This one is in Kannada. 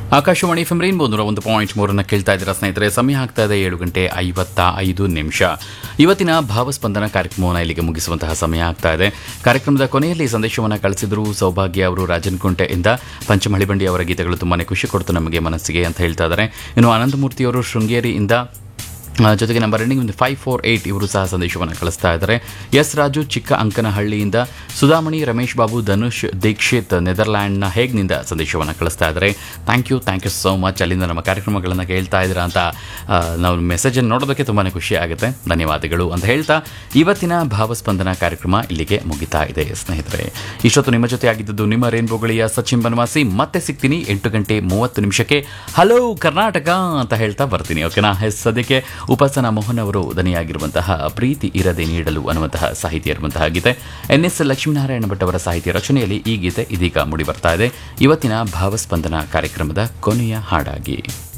ಆಕಾಶವಾಣಿ ಎಫ್ ರೈನ್ಬೋ ನೂರ ಒಂದು ಪಾಯಿಂಟ್ ಮೂರನ್ನು ಕೇಳ್ತಾ ಇದ್ದೀರಾ ಸ್ನೇಹಿತರೆ ಸಮಯ ಆಗ್ತಾ ಇದೆ ಏಳು ಗಂಟೆ ಐವತ್ತ ಐದು ನಿಮಿಷ ಇವತ್ತಿನ ಭಾವಸ್ಪಂದನ ಕಾರ್ಯಕ್ರಮವನ್ನು ಇಲ್ಲಿಗೆ ಮುಗಿಸುವಂತಹ ಸಮಯ ಆಗ್ತಾ ಇದೆ ಕಾರ್ಯಕ್ರಮದ ಕೊನೆಯಲ್ಲಿ ಸಂದೇಶವನ್ನು ಕಳಿಸಿದ್ರು ಸೌಭಾಗ್ಯ ಅವರು ರಾಜನಕುಂಟೆಯಿಂದ ಪಂಚಮಹಳಿ ಬಂಡಿ ಅವರ ಗೀತೆಗಳು ತುಂಬಾನೇ ಖುಷಿ ಕೊಡ್ತು ನಮಗೆ ಮನಸ್ಸಿಗೆ ಅಂತ ಹೇಳ್ತಾ ಇದ್ದಾರೆ ಇನ್ನು ಅನಂತಮೂರ್ತಿ ಅವರು ಶೃಂಗೇರಿಯಿಂದ ಆ, ಜೊತೆಗೆ ನಂಬರ್ ಎಂಡಿಂಗ್ ಒಂದು ಫೈವ್ ಫೋರ್ ಏಯ್ಟ್ ಇವರು ಸಹ ಸಂದೇಶವನ್ನು ಕಳಿಸ್ತಾ ಇದ್ದಾರೆ ಎಸ್ ರಾಜು ಚಿಕ್ಕ ಅಂಕನಹಳ್ಳಿಯಿಂದ ಸುಧಾಮಣಿ ರಮೇಶ್ ಬಾಬು ಧನುಷ್ ದೀಕ್ಷಿತ್ ನೆದರ್ಲ್ಯಾಂಡ್ನ ಹೇಗ್ನಿಂದ ಸಂದೇಶವನ್ನು ಕಳಿಸ್ತಾ ಇದ್ದಾರೆ thank you thank you so much ಅಲ್ಲಿಂದ ನಮ್ಮ ಕಾರ್ಯಕ್ರಮಗಳನ್ನು ಕೇಳ್ತಾ ಇದ್ದೀರಾ ಅಂತ ಆ, ನಾವು ಮೆಸೇಜನ್ನು ನೋಡೋದಕ್ಕೆ ತುಂಬಾ ಖುಷಿ ಆಗುತ್ತೆ ಧನ್ಯವಾದಗಳು ಅಂತ ಹೇಳ್ತಾ ಇವತ್ತಿನ ಭಾವಸ್ಪಂದನ ಕಾರ್ಯಕ್ರಮ ಇಲ್ಲಿಗೆ ಮುಗಿತಾ ಇದೆ ಸ್ನೇಹಿತರೆ ಇಷ್ಟೊತ್ತು ನಿಮ್ಮ ಜೊತೆ ಆಗಿದ್ದದ್ದು ನಿಮ್ಮ ರೇನ್ಬೋಗಳಿಯ ಸಚಿನ್ ಬನವಾಸಿ ಮತ್ತೆ ಸಿಗ್ತೀನಿ ಎಂಟು ಗಂಟೆ ಮೂವತ್ತು ನಿಮಿಷಕ್ಕೆ ಹಲೋ ಕರ್ನಾಟಕ ಅಂತ ಹೇಳ್ತಾ ಬರ್ತೀನಿ ಓಕೆನಾ ಎಸ್ ಸದ್ಯಕ್ಕೆ ಉಪಾಸನಾ ಮೋಹನ್ ಅವರು ದನಿಯಾಗಿರುವಂತಹ ಪ್ರೀತಿ ಇರದೆ ನೀಡಲು ಅನ್ನುವಂತಹ ಸಾಹಿತ್ಯ ಇರುವಂತಹ ಗೀತೆ ಎನ್ ಎಸ್ ಲಕ್ಷ್ಮೀನಾರಾಯಣ ಭಟ್ ಅವರ ಸಾಹಿತ್ಯ ರಚನೆಯಲ್ಲಿ ಈ ಗೀತೆ ಇದೀಗ ಮೂಡಿ ಬರ್ತಾ ಇದೆ ಇವತ್ತಿನ ಭಾವಸ್ಪಂದನ ಕಾರ್ಯಕ್ರಮದ ಕೊನೆಯ ಹಾಡಾಗಿ